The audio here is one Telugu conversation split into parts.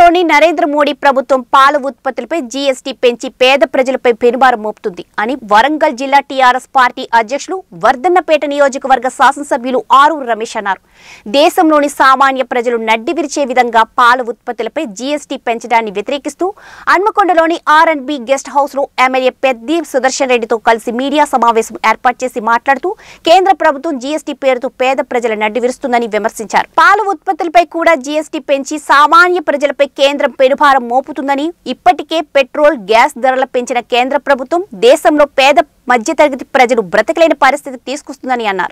కేంద్రంలోని నరేంద్ర మోడీ ప్రభుత్వం పాల ఉత్పత్తులపై జీఎస్టీ పెంచి పేద ప్రజలపై పెనుభారం మోపుతుంది అని వరంగల్ జిల్లా టీఆర్ఎస్ పార్టీ అధ్యక్షులు వర్ధన్నపేట నియోజకవర్గ శాసనసభ్యులు ఆరూరు రమేష్ అన్నారు దేశంలోని సామాన్య ప్రజలు నడ్డి విరిచే విధంగా పాల ఉత్పత్తులపై జీఎస్టీ పెంచడాన్ని వ్యతిరేకిస్తూ హన్మకొండలోని R and B guest house లో ఎమ్మెల్యే పెద్ది సుదర్శన్ రెడ్డితో కలిసి మీడియా సమావేశం ఏర్పాటు చేసి మాట్లాడుతూ కేంద్ర ప్రభుత్వం జీఎస్టీ పేరుతో పేద ప్రజల నడ్డి విరుస్తుందని విమర్శించారు పాల ఉత్పత్తులపై కూడా జీఎస్టీ పెంచి సామాన్య ప్రజలపై కేంద్రం పెనుభారం మోపుతుందని ఇప్పటికే పెట్రోల్ గ్యాస్ ధరల పెంచిన కేంద్ర ప్రభుత్వం దేశంలో పేద మధ్యతరగతి ప్రజలు బ్రతకలేని పరిస్థితి తీసుకొస్తుందని అన్నారు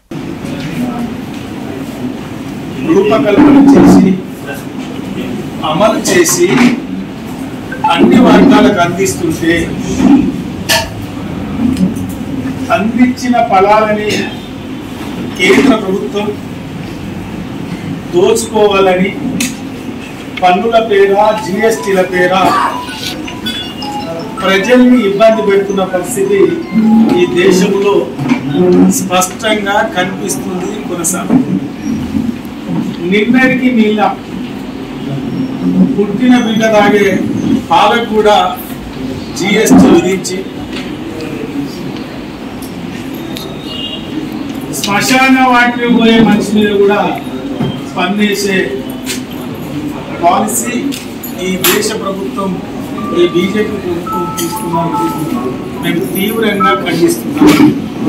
రూపకల్పన చేసి అమలు చేసి అన్ని వర్గాలకు అందిస్తుంటే అందించిన ఫలాలని కేంద్ర ప్రభుత్వం దోచుకోవాలని పన్నుల పేర జిఎస్టీల పేర ప్రజల్ని ఇబ్బంది పెడుతున్న పరిస్థితి ఈ దేశంలో స్పష్టంగా కనిపిస్తుంది కొనసాగుతుంది నిన్నటికి నీళ్ళ పుట్టిన బిడ్డ తాగే పాలకు కూడా జిఎస్టీ విధించి శ్మశాన వాటికి పోయే మనిషి మీద కూడా స్పందించే పాలసీ ఈ దేశ ప్రభుత్వం ఈ బీజేపీ ప్రభుత్వం తీసుకున్నది మేము తీవ్రంగా ఖండిస్తున్నాం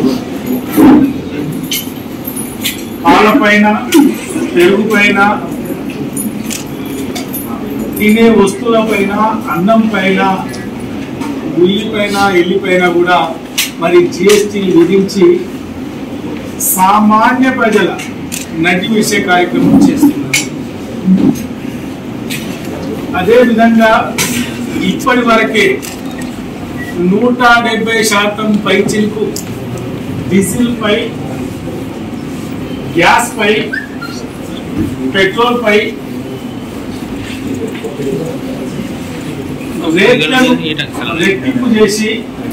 పాలపైన పెరుగుపైన తినే వస్తువులపైన అన్నం పైన ఉల్లిపైన ఎల్లిపైన కూడా మరి జిఎస్టీ విధించి సామాన్య ప్రజల నటి విషయ కార్యక్రమం చేస్తున్నారు అదేవిధంగా ఇప్పటి వరకే నూట డెబ్బై శాతం పైచిలకు డీజిల్ పై గ్యాస్ పై పెట్రోల్ పై రేట్లను రెట్టింపు చేసి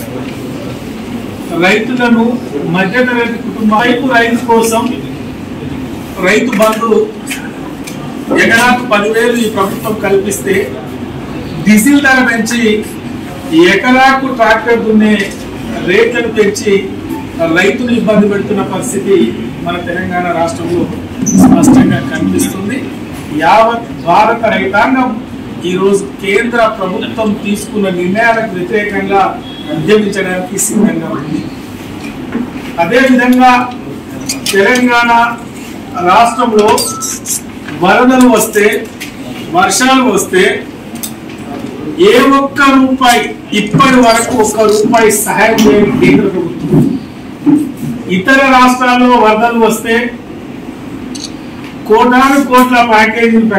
రైతులను మధ్యతరగతి కుటుంబ రైతు రైతు కోసం రైతు బంధు ఎకరాకు పదివేలు ఈ ప్రభుత్వం కల్పిస్తే డీజిల్ ధర పెంచి ఎకరాకు ట్రాక్టర్ దున్నే రేట్లను పెంచి రైతును ఇబ్బంది పెడుతున్న పరిస్థితి మన తెలంగాణ రాష్ట్రంలో స్పష్టంగా కనిపిస్తుంది యావత్ భారత రైతాంగం ఈరోజు కేంద్ర ప్రభుత్వం తీసుకున్న నిర్ణయాలకు వ్యతిరేకంగా ఉద్యమించడానికి సిద్ధంగా ఉంది అదేవిధంగా తెలంగాణ రాష్ట్రంలో వరదలు వస్తే వర్షాలు వస్తే ఏ ఒక్క రూపాయి ఇప్పటి వరకు ఒక్క రూపాయి సహాయం చేయని కేంద్ర ప్రభుత్వం ఇతర రాష్ట్రాల్లో వరదలు వస్తే కోటాను కోట్ల ప్యాకేజీలు